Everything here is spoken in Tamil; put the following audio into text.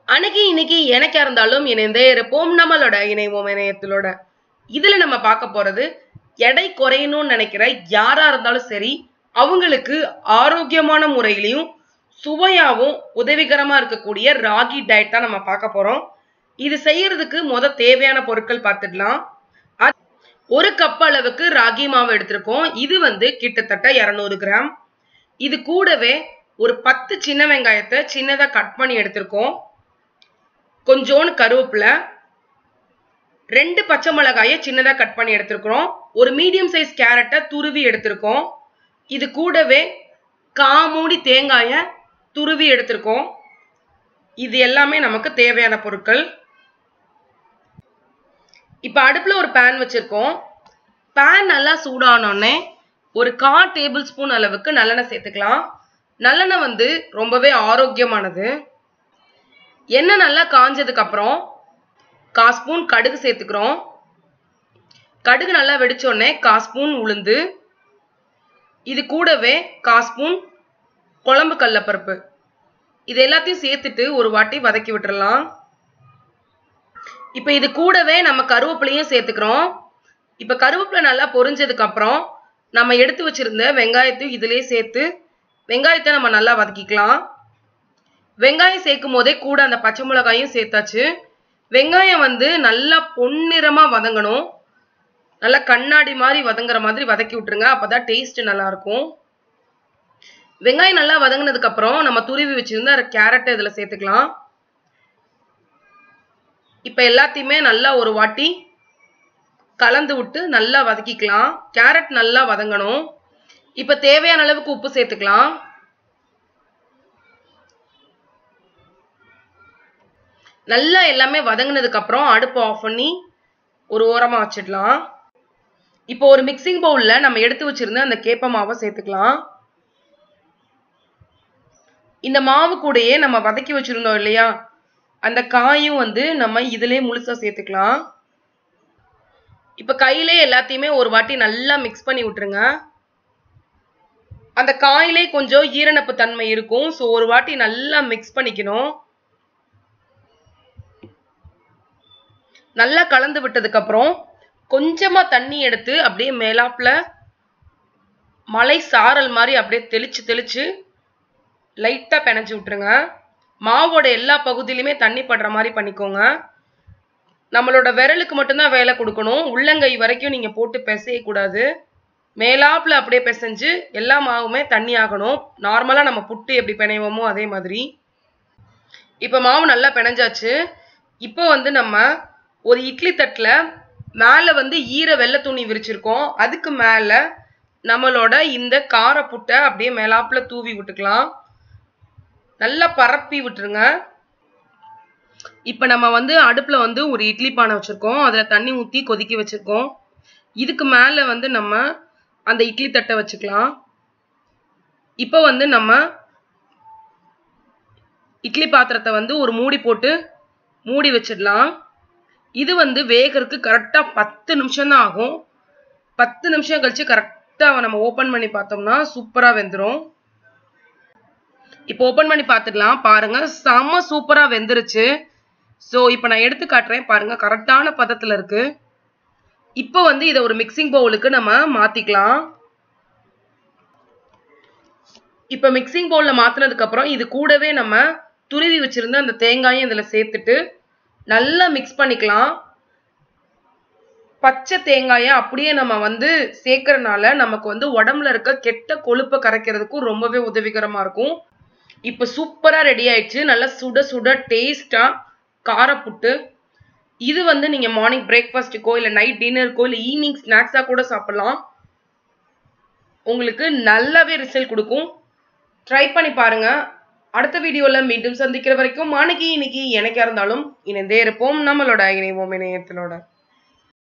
அன்னைக்கு இன்னைக்கு எனக்கா இருந்தாலும் இணைந்தே இருப்போம் நம்மளோட இணைவோம் இணையத்திலோட இதுல நம்ம பார்க்க போறது எடை குறையணும்னு நினைக்கிற யாரா இருந்தாலும் சரி அவங்களுக்கு ஆரோக்கியமான முறையிலையும் சுவையாவும் உதவிகரமா இருக்கக்கூடிய ராகி டயட் தான் நம்ம பார்க்க போறோம் இது செய்யறதுக்கு முத தேவையான பொருட்கள் பார்த்துடலாம் அ- ஒரு கப் அளவுக்கு ராகி மாவு எடுத்திருக்கோம் இது வந்து கிட்டத்தட்ட 200 கிராம் இது கூடவே ஒரு பத்து சின்ன வெங்காயத்தை சின்னதா கட் பண்ணி எடுத்திருக்கோம் கொஞ்சோண்டு கருவேப்பிலை ரெண்டு பச்சை மிளகாயை சின்னதா கட் பண்ணி எடுத்திருக்கிறோம் ஒரு மீடியம் சைஸ் கேரட்டை துருவி எடுத்திருக்கோம் இது கூடவே காமூடி தேங்காயை துருவி எடுத்திருக்கோம் இது எல்லாமே நமக்கு தேவையான பொருட்கள் இப்போ அடுப்புல ஒரு பேன் வச்சிருக்கோம் பேன் நல்லா சூடானோடனே ஒரு கா டேபிள் ஸ்பூன் அளவுக்கு நல்லெண்ணெய் சேர்த்துக்கலாம் நல்லெண்ணெய் வந்து ரொம்பவே ஆரோக்கியமானது எண்ணெய் நல்லா காஞ்சதுக்கு அப்புறம் கா ஸ்பூன் கடுகு சேர்த்துக்கிறோம் கடுகு நல்லா வெடிச்சோடனே கா ஸ்பூன் உளுந்து இது கூடவே கா ஸ்பூன் குழம்பு கடலப்பருப்பு இது எல்லாத்தையும் சேர்த்துட்டு ஒரு வாட்டி வதக்கி விட்டுறலாம் இப்போ இது கூடவே நம்ம கருவேப்பிலையும் சேர்த்துக்கிறோம் இப்போ கருவேப்பிலை நல்லா பொரிஞ்சதுக்கு அப்புறம் நம்ம எடுத்து வச்சிருந்த வெங்காயத்தையும் இதிலே சேர்த்து வெங்காயத்தை நம்ம நல்லா வதக்கிக்கலாம் வெங்காயம் சேர்க்கும் போதே கூட அந்த பச்சை மிளகாயும் சேர்த்தாச்சு வெங்காயம் வந்து நல்லா பொன்னிறமா வதங்கணும் நல்லா கண்ணாடி மாதிரி வதங்குற மாதிரி வதக்கி விட்டுருங்க அப்பதான் டேஸ்ட் நல்லா இருக்கும் வெங்காயம் நல்லா வதங்கினதுக்கு அப்புறம் நம்ம துருவி வச்சிருந்த கேரட்டை இதுல சேர்த்துக்கலாம் இப்ப எல்லாத்தையுமே நல்லா ஒரு வாட்டி கலந்து விட்டு நல்லா வதக்கிக்கலாம் கேரட் நல்லா வதங்கணும் இப்ப தேவையான அளவுக்கு உப்பு சேர்த்துக்கலாம் நல்லா எல்லாமே வதங்கினதுக்கு அப்புறம் அடுப்பு ஆஃப் பண்ணி ஒரு ஓரமா வச்சிடலாம் இப்போ ஒரு மிக்சிங் பவுல்ல நம்ம எடுத்து வச்சிருந்த அந்த கேப்ப மாவை சேர்த்துக்கலாம் இந்த மாவு கூடயே நம்ம வதக்கி வச்சிருந்தோம் இல்லையா அந்த காயும் வந்து நம்ம இதிலே முழுசா சேர்த்துக்கலாம் இப்ப கையிலே எல்லாத்தையுமே ஒரு வாட்டி நல்லா மிக்ஸ் பண்ணி விட்டுருங்க அந்த காயிலே கொஞ்சம் ஈரநப்பு தன்மை இருக்கும் ஸோ ஒரு வாட்டி நல்லா மிக்ஸ் பண்ணிக்கணும் நல்லா கலந்து விட்டதுக்கு அப்புறம் கொஞ்சமா தண்ணி எடுத்து அப்படியே மேலாப்புல மலை சாரல் மாதிரி அப்படியே தெளிச்சு தெளிச்சு லைட்டா பிணைஞ்சு விட்டுருங்க மாவோட எல்லா பகுதியிலுமே தண்ணி படுற மாதிரி பண்ணிக்கோங்க நம்மளோட விரலுக்கு மட்டும்தான் வேலை கொடுக்கணும் உள்ளங்கை வரைக்கும் நீங்க போட்டு பிசைய கூடாது மேலாப்புல அப்படியே பிசைஞ்சு எல்லா மாவுமே தண்ணி ஆகணும் நார்மலா நம்ம புட்டு எப்படி பிணைவோமோ அதே மாதிரி இப்ப மாவு நல்லா பிணைஞ்சாச்சு இப்போ வந்து நம்ம ஒரு இட்லி தட்டுல மேல வந்து ஈர வெள்ளை துணி விரிச்சிருக்கோம் அதுக்கு மேல நம்மளோட இந்த கார புட்டை அப்படியே மேலாப்புல தூவி விட்டுக்கலாம் நல்லா பரப்பி விட்டுருங்க இப்ப நம்ம வந்து அடுப்புல வந்து ஒரு இட்லி பானை வச்சிருக்கோம் அதுல தண்ணி ஊத்தி கொதிக்க வச்சிருக்கோம் இதுக்கு மேல வந்து நம்ம அந்த இட்லி தட்டை வச்சுக்கலாம் இப்போ வந்து நம்ம இட்லி பாத்திரத்தை வந்து ஒரு மூடி போட்டு மூடி வச்சிடலாம் இது வந்து வேகறதுக்கு கரெக்டா பத்து நிமிஷம் தான் ஆகும் பத்து நிமிஷம் கழிச்சு கரெக்டா நம்ம ஓபன் பண்ணி பார்த்தோம்னா சூப்பரா வெந்துரும் இப்போ ஓபன் பண்ணி பார்த்துடலாம் பாருங்க செம்ம சூப்பரா வெந்துருச்சு ஸோ இப்போ நான் எடுத்து காட்டுறேன் பாருங்க கரெக்டான பதத்துல இருக்கு இப்போ வந்து இதை ஒரு மிக்சிங் பவுலுக்கு நம்ம மாத்திக்கலாம் இப்போ மிக்சிங் பவுல்ல மாத்தினதுக்கு அப்புறம் இது கூடவே நம்ம துருவி வச்சிருந்த அந்த தேங்காயும் இதுல சேர்த்துட்டு நல்லா மிக்ஸ் பண்ணிக்கலாம் பச்சை தேங்காயை அப்படியே நம்ம வந்து சேர்க்கறனால நமக்கு வந்து உடம்புல இருக்க கெட்ட கொழுப்பை கரைக்கிறதுக்கும் ரொம்பவே உதவிகரமா இருக்கும் இப்போ சூப்பரா ரெடி ஆயிடுச்சு நல்லா சுட சுட டேஸ்டா காரப்புட்டு இது வந்து நீங்க மார்னிங் பிரேக்ஃபாஸ்ட்டுக்கோ இல்லை நைட் டின்னருக்கோ இல்லை ஈவினிங் ஸ்நாக்ஸாக கூட சாப்பிடலாம் உங்களுக்கு நல்லாவே ரிசல்ட் கொடுக்கும் ட்ரை பண்ணி பாருங்க அடுத்த வீடியோல மீண்டும் சந்திக்கிற வரைக்கும் மாணிக்கு இன்னைக்கு எனக்கா இருந்தாலும் இணைந்தே இருப்போம் நம்மளோட இணைவோம் இணையத்திலோட